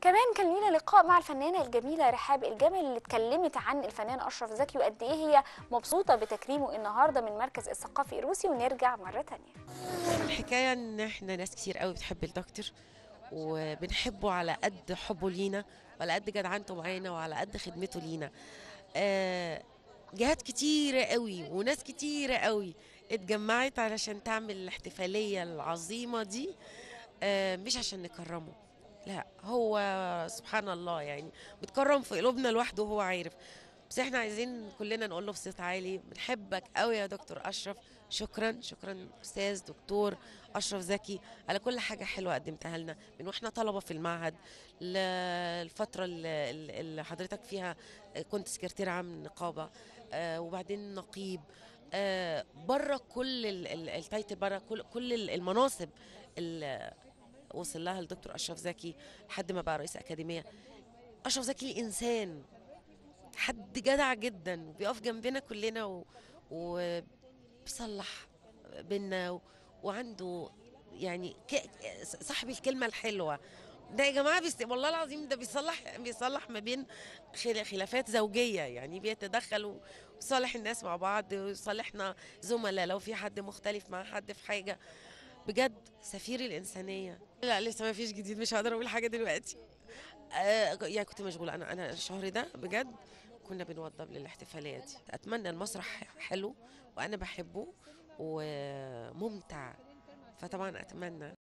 كمان كان لينا لقاء مع الفنانه الجميله رحاب الجمل اللي اتكلمت عن الفنان اشرف زكي وقد ايه هي مبسوطه بتكريمه النهارده من مركز الثقافي الروسي ونرجع مره تانية الحكايه ان احنا ناس كتير قوي بتحب الدكتور وبنحبه على قد حبه لينا وعلى قد جدعنته معانا وعلى قد خدمته لينا آه، جهات كتيرة قوي وناس كتيرة قوي اتجمعت علشان تعمل الاحتفالية العظيمة دي آه، مش عشان نكرمه لا هو سبحان الله يعني بتكرم في قلوبنا لوحده وهو عارف بس احنا عايزين كلنا نقول له بصوت عالي بنحبك قوي يا دكتور اشرف شكرا شكرا استاذ دكتور اشرف زكي على كل حاجه حلوه قدمتها لنا من واحنا طلبه في المعهد للفتره اللي, اللي حضرتك فيها كنت سكرتير عام النقابه آه، وبعدين نقيب آه، بره كل ال- ال- التايتل بره كل كل ال- المناصب اللي وصل لها الدكتور اشرف زكي لحد ما بقى رئيس اكاديميه اشرف زكي انسان حد جدع جدا وبيقف جنبنا كلنا و... وبيصلح بينا و... وعنده يعني ك... صاحب الكلمه الحلوه ده يا جماعه بيست... والله العظيم ده بيصلح بيصلح ما بين خل... خلافات زوجيه يعني بيتدخل ويصالح الناس مع بعض ويصالحنا زملاء لو في حد مختلف مع حد في حاجه بجد سفير الانسانيه لا لسه ما فيش جديد مش هقدر اقول حاجه دلوقتي آه يعني كنت مشغوله انا انا الشهر ده بجد كنا بنوضب للاحتفاليه دي اتمنى المسرح حلو وانا بحبه وممتع فطبعا اتمنى